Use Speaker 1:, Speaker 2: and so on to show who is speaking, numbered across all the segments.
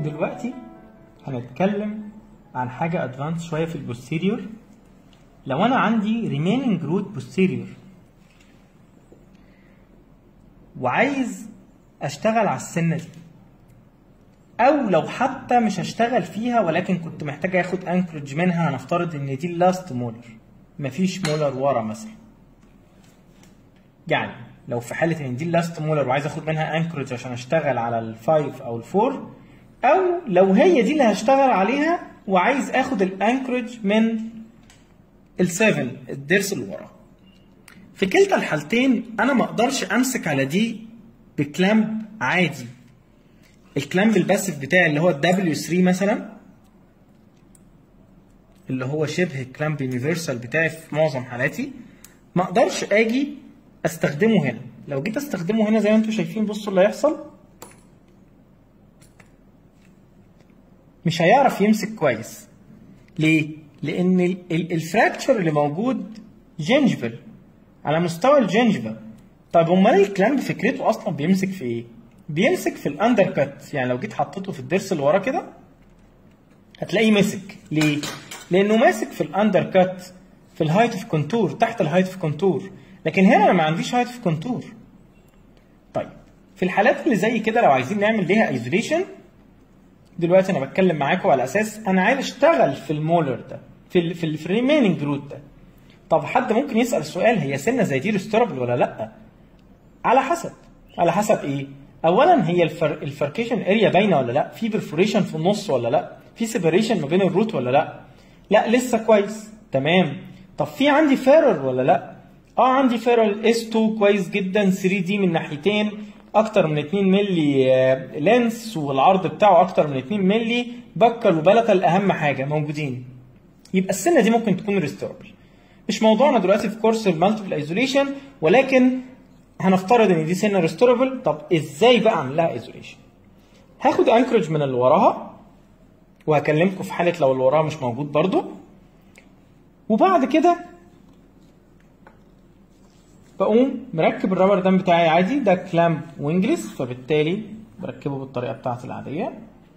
Speaker 1: دلوقتي هنتكلم عن حاجة ادفانس شوية في البوستيريور لو انا عندي remaining root posterior وعايز اشتغل على السنة دي او لو حتى مش هشتغل فيها ولكن كنت محتاج اخد انكرج منها هنفترض ان دي اللاست مولر مفيش مولر ورا مثلا يعني لو في حاله ان دي اللاست مولر وعايز اخد منها انكرج عشان اشتغل على الفايف او الفور او لو هي دي اللي هشتغل عليها وعايز اخد الانكرج من السيفن الضرس اللي ورا في كلتا الحالتين انا ما اقدرش امسك على دي بكلامب عادي الكلامب الباسف بتاعي اللي هو الدبليو 3 مثلا اللي هو شبه الكلامب يونيفرسال بتاعي في معظم حالاتي ما اقدرش اجي استخدمه هنا لو جيت استخدمه هنا زي ما انتم شايفين بصوا اللي هيحصل مش هيعرف يمسك كويس ليه لان الفراكتشر اللي موجود جنجفل على مستوى الجنجفة طب امال الكلامب فكرته اصلا بيمسك في ايه بيمسك في الاندر كات يعني لو جيت حطيته في الضرس اللي ورا كده هتلاقيه مسك ليه لانه ماسك في الاندر كات في الهايت اوف كونتور تحت الهايت اوف كونتور لكن هنا انا ما عنديش هايت اوف كونتور طيب في الحالات اللي زي كده لو عايزين نعمل ليها ايزوليشن دلوقتي انا بتكلم معاكم على اساس انا عايز اشتغل في المولر ده في ال في, ال في الريميننج روت ده طب حد ممكن يسال سؤال هي سنه زي دي ريستوربل ولا لا على حسب على حسب ايه اولا هي الفر... الفركيشن اريا باينه ولا لا في برفوريشن في النص ولا لا في سيبريشن ما بين الروت ولا لا لا لسه كويس تمام طب في عندي فيرر ولا لا اه عندي فيرر اس 2 كويس جدا 3 دي من ناحيتين اكتر من 2 مللي لينس والعرض بتاعه اكتر من 2 مللي بكل وبلتل اهم حاجه موجودين يبقى السنه دي ممكن تكون ريستوربل مش موضوعنا دلوقتي في كورس المالتيبل ايزوليشن ولكن هنفترض ان دي سنه ريستوربل طب ازاي بقى اعمل لها ايزوليشن هاخد انكرج من اللي وراها وهكلمكم في حاله لو اللي وراها مش موجود برضو وبعد كده بقوم مركب الرابر دام بتاعي عادي ده كلامب وينجلس فبالتالي بركبه بالطريقه بتاعتي العاديه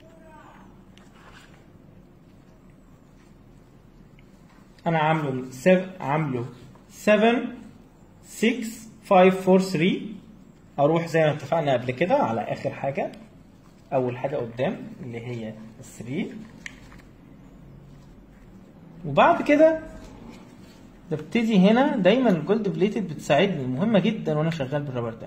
Speaker 1: انا عامله سب... عامله 7 6 5 4 3 اروح زي ما اتفقنا قبل كده على اخر حاجه اول حاجه قدام اللي هي ال 3 وبعد كده ببتدي هنا دايما الجولد بليتد بتساعدني مهمه جدا وانا شغال بالرابر ده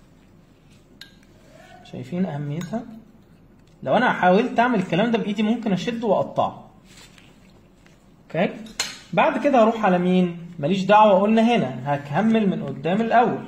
Speaker 1: شايفين اهميتها لو انا حاولت اعمل الكلام ده بايدي ممكن اشده واقطعه اوكي بعد كده هروح على مين ماليش دعوه قلنا هنا هكمل من قدام الاول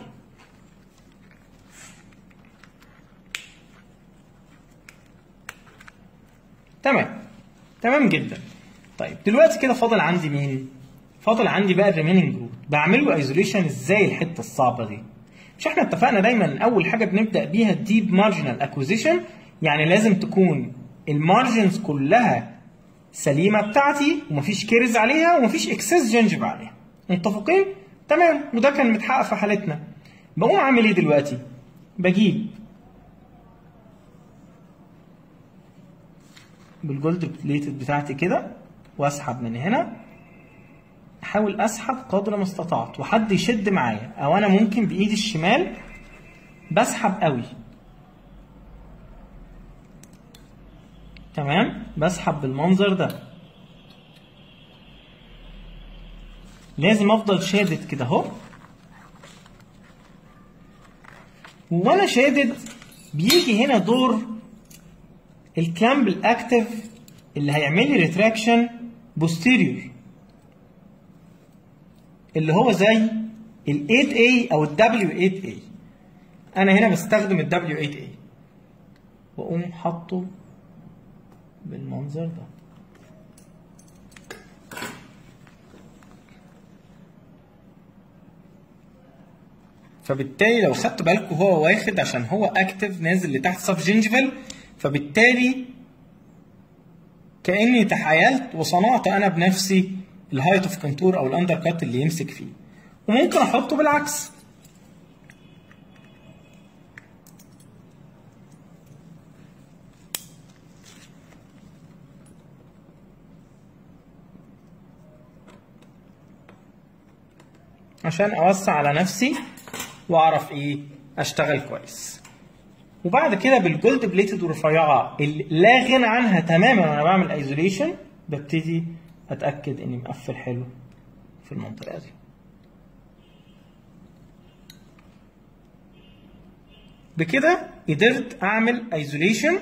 Speaker 1: تمام تمام جدا طيب دلوقتي كده فاضل عندي مين فاضل عندي بقى الريميننج روت بعمل له ايزوليشن ازاي الحته الصعبه دي مش احنا اتفقنا دايما اول حاجه بنبدا بيها الديب مارجنال اكوزيشن يعني لازم تكون المارجنز كلها سليمه بتاعتي ومفيش كيرز عليها ومفيش اكسس جنجف عليها متفقين تمام وده كان متحقق في حالتنا بقوم اعمل ايه دلوقتي بجيب بالجولد بليتد بتاعتي كده واسحب من هنا احاول اسحب قدر ما استطعت وحد يشد معايا او انا ممكن بايدي الشمال بسحب قوي تمام بسحب بالمنظر ده لازم افضل شادد كده اهو وانا شادد بيجي هنا دور الكلامب الاكتف اللي هيعمل لي ريتراكشن بوستيريور اللي هو زي ال 8A او ال W8A انا هنا بستخدم ال W8A واقوم حاطه بالمنظر ده فبالتالي لو خدتوا بالكم هو واخد عشان هو اكتف نازل لتحت سب جينجفال فبالتالي كاني تحايلت وصنعت انا بنفسي الهايت اوف كونتور او الاندر كات اللي يمسك فيه وممكن احطه بالعكس عشان اوسع على نفسي واعرف ايه اشتغل كويس وبعد كده بالجولد بليتد والرفيعه اللي لا غنى عنها تماما وانا بعمل ايزوليشن ببتدي اتاكد اني مقفل حلو في المنطقه دي بكده قدرت اعمل ايزوليشن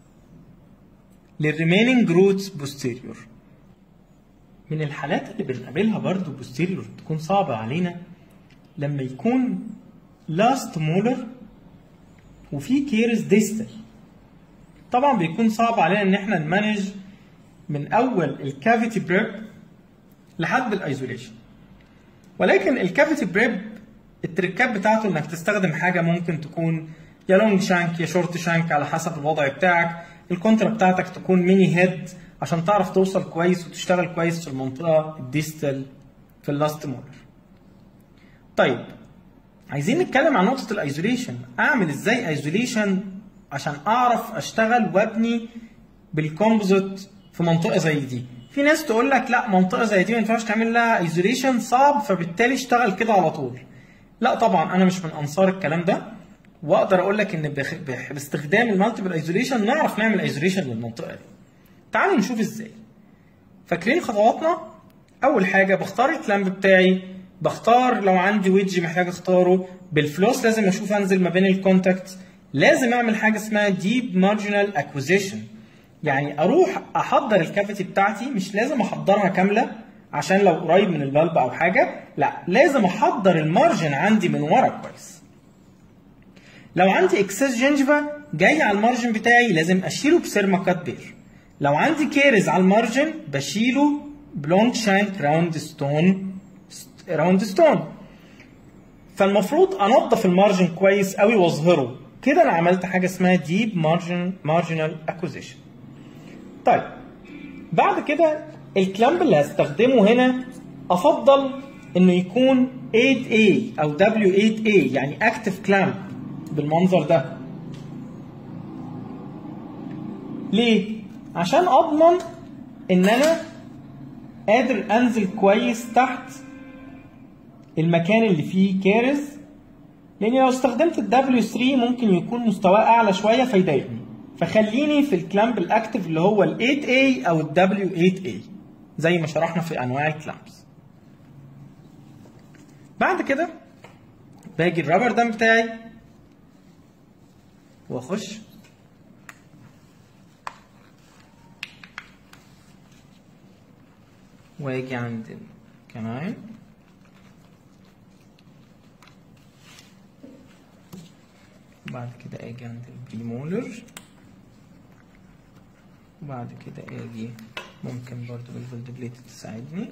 Speaker 1: للريميننج روتس بوستيريور من الحالات اللي بنقابلها برضو بوستيريور تكون صعبة علينا لما يكون لاست مولر وفي كيرز ديستال طبعا بيكون صعب علينا ان احنا نمانج من اول الكافيتي بريب لحد الايزوليشن ولكن الكافيتي بريب التركات بتاعته انك تستخدم حاجه ممكن تكون يا لونج شانك يا شورت شانك على حسب الوضع بتاعك الكونترا بتاعتك تكون ميني هيد عشان تعرف توصل كويس وتشتغل كويس في المنطقه الديستال في اللاست مولر طيب عايزين نتكلم عن نقطه الايزوليشن اعمل ازاي ايزوليشن عشان اعرف اشتغل وابني بالكومبوزيت في منطقه زي دي في ناس تقول لك لا منطقه زي دي ما ينفعش تعمل لها ايزوليشن صعب فبالتالي اشتغل كده على طول لا طبعا انا مش من انصار الكلام ده واقدر اقول لك ان بخ... بخ... باستخدام المالتيبل ايزوليشن نعرف نعمل ايزوليشن للمنطقه دي تعالوا نشوف ازاي فاكرين خطواتنا اول حاجه بختار الكلامب بتاعي بختار لو عندي ويدج محتاج اختاره بالفلوس لازم اشوف انزل ما بين الكونتاكت لازم اعمل حاجه اسمها ديب مارجنال اكوزيشن يعني اروح احضر الكافيتي بتاعتي مش لازم احضرها كامله عشان لو قريب من البلب او حاجه لا لازم احضر المارجن عندي من ورا كويس لو عندي اكسس جنجفا جاي على المارجن بتاعي لازم اشيله بسيرما كات بير لو عندي كيرز على المارجن بشيله بلونج شانك راوند ستون راوند ستون فالمفروض انضف المارجن كويس قوي واظهره كده انا عملت حاجه اسمها ديب مارجن مارجنال اكوزيشن طيب بعد كده الكلامب اللي هستخدمه هنا افضل انه يكون 8A او W8A يعني اكتف كلامب بالمنظر ده ليه عشان اضمن ان انا قادر انزل كويس تحت المكان اللي فيه كارز لان لو استخدمت ال W3 ممكن يكون مستواه اعلى شويه فيضايقني فخليني في الكلامب الاكتف اللي هو ال 8A او ال W8A زي ما شرحنا في انواع الكلامبس بعد كده باجي الرابر دام بتاعي واخش واجي عند كمان بعد كده اجي عند البريمولر وبعد كده اجي ممكن برضو بالفولدبليت تساعدني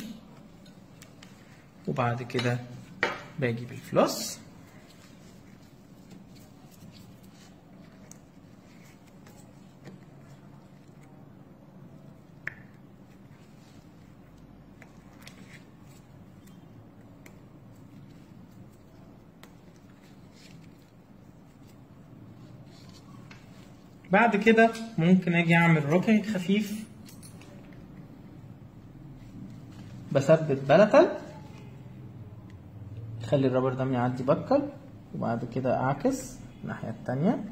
Speaker 1: وبعد كده باجي بالفلوس بعد كده ممكن اجي اعمل روكينج خفيف بثبت بلتل خلي الرابر ده يعدي بكل وبعد كده اعكس الناحية التانية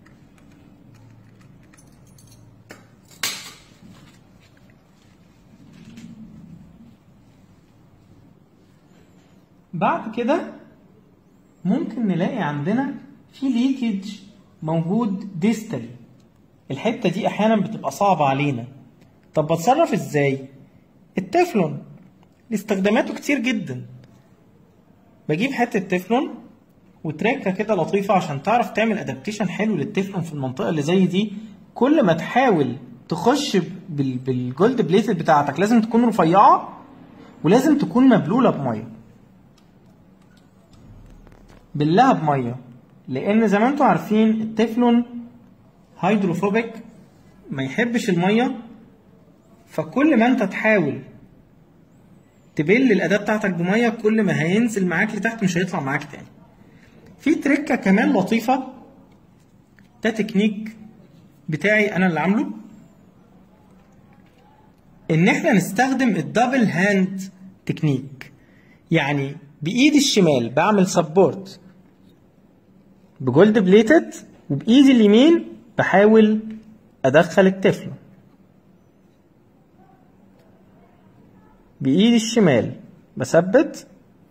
Speaker 1: بعد كده ممكن نلاقي عندنا في ليكج موجود ديستالي الحتة دي احيانا بتبقى صعبة علينا طب بتصرف ازاي التeflon استخداماته كتير جدا بجيب حته تeflon وتركه كده لطيفه عشان تعرف تعمل ادابتيشن حلو للتeflon في المنطقه اللي زي دي كل ما تحاول تخش بال بالجولد بليتد بتاعتك لازم تكون رفيعه ولازم تكون مبلوله بميه بلها بميه لان زي ما انتم عارفين التeflon هيدروفوبيك ما يحبش الميه فكل ما انت تحاول تبل الاداه بتاعتك بميه كل ما هينزل معاك لتحت مش هيطلع معاك تاني في تركه كمان لطيفه ده تكنيك بتاعي انا اللي عامله ان احنا نستخدم الدبل هاند تكنيك يعني بايدي الشمال بعمل سبورت بجولد بليتد وبايدي اليمين بحاول ادخل التفلون بايدي الشمال بثبت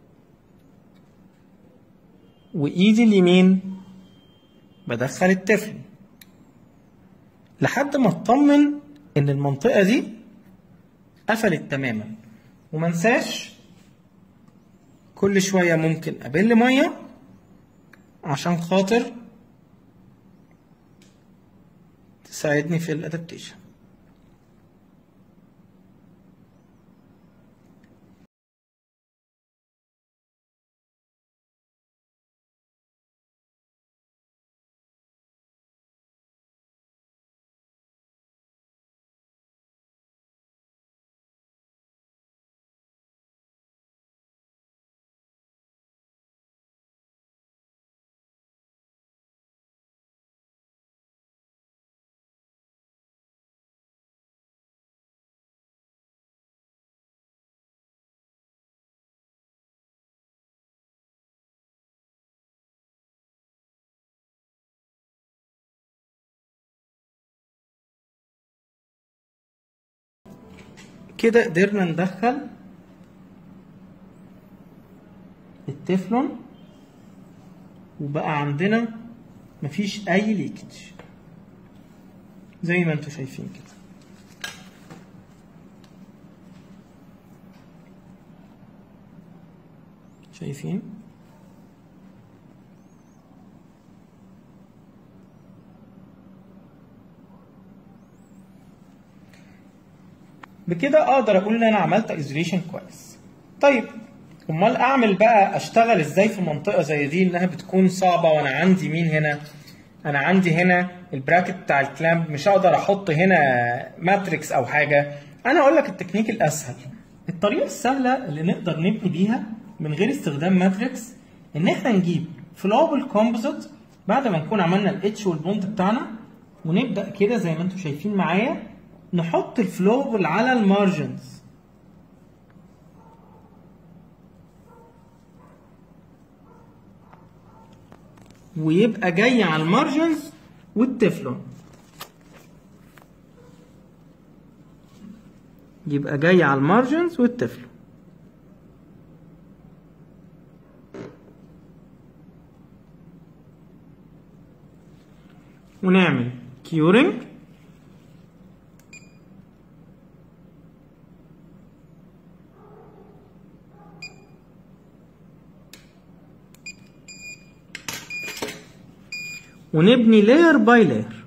Speaker 1: وايدي اليمين بدخل التفلون لحد ما اطمن ان المنطقه دي قفلت تماما ومنساش كل شويه ممكن ابل ميه عشان خاطر تساعدني في الادابتيشن كده قدرنا ندخل التeflon وبقى عندنا مفيش اي ليكج زي ما انتم شايفين كده شايفين بكده اقدر اقول ان انا عملت ايزوليشن كويس طيب امال اعمل بقى اشتغل ازاي في منطقه زي دي انها بتكون صعبه وانا عندي مين هنا انا عندي هنا البراكت بتاع الكلامب مش هقدر احط هنا ماتريكس او حاجه انا اقول لك التكنيك الاسهل الطريقه السهله اللي نقدر نبني بيها من غير استخدام ماتريكس ان احنا نجيب فلوبل كومبوزيت بعد ما نكون عملنا الاتش والبوند بتاعنا ونبدا كده زي ما انتم شايفين معايا نحط الفلوبل على المارجنز ويبقى جاي على المارجنز والتفلون يبقى جاي على المارجنز والتفلون ونعمل كيورنج ونبني لاير باي لاير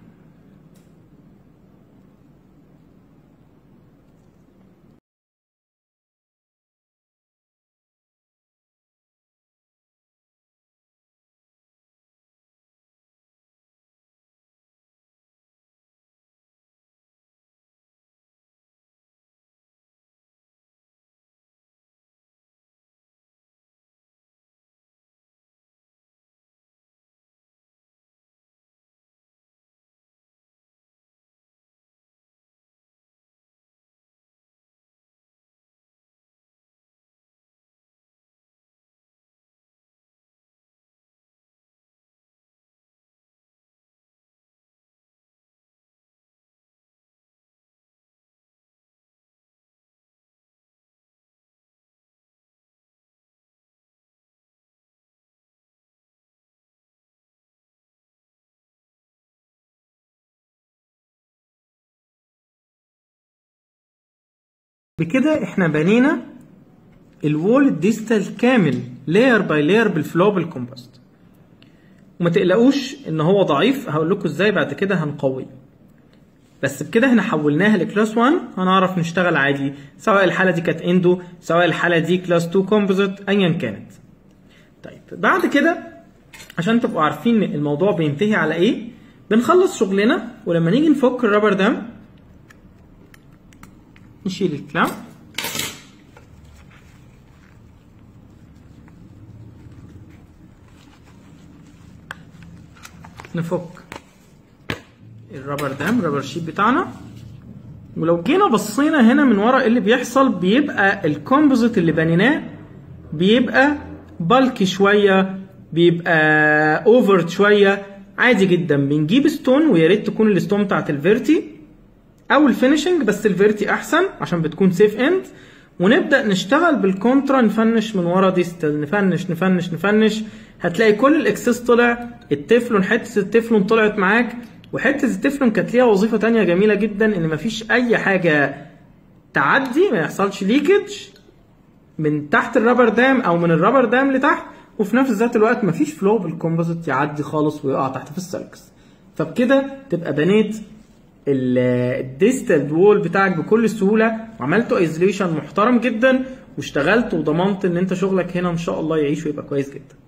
Speaker 1: بكده احنا بنينا الوول الديجيتال كامل لاير باي لاير بالفلوبل كومبوست وما تقلقوش ان هو ضعيف هقول لكم ازاي بعد كده هنقويه بس بكده احنا حولناها لكلاس 1 هنعرف نشتغل عادي سواء الحاله دي كانت اندو سواء الحاله دي كلاس 2 كومبوزيت ايا كانت طيب بعد كده عشان تبقوا عارفين الموضوع بينتهي على ايه بنخلص شغلنا ولما نيجي نفك الرابر ده نشيل الكلام نفك الرابر دام الرابر شيت بتاعنا ولو جينا بصينا هنا من ورا ايه اللي بيحصل بيبقى الكومبوزيت اللي بنيناه بيبقى بالكي شويه بيبقى اوفر شويه عادي جدا بنجيب ستون ويا ريت تكون الستون بتاعت الفيرتي او الفينشنج بس الفيرتي احسن عشان بتكون سيف اند ونبدا نشتغل بالكونترا نفنش من ورا ديستل نفنش نفنش نفنش هتلاقي كل الاكسس طلع التفلون حته التفلون طلعت معاك وحته التفلون كانت ليها وظيفه تانية جميله جدا ان مفيش اي حاجه تعدي ما يحصلش ليكج من تحت الرابر دام او من الرابر دام لتحت وفي نفس ذات الوقت مفيش فلو بالكومبوزيت يعدي خالص ويقع تحت في السلكس فبكده تبقى بنيت الديستال وول بتاعك بكل سهوله وعملته ايزوليشن محترم جدا واشتغلت وضمنت ان انت شغلك هنا ان شاء الله يعيش ويبقى كويس جدا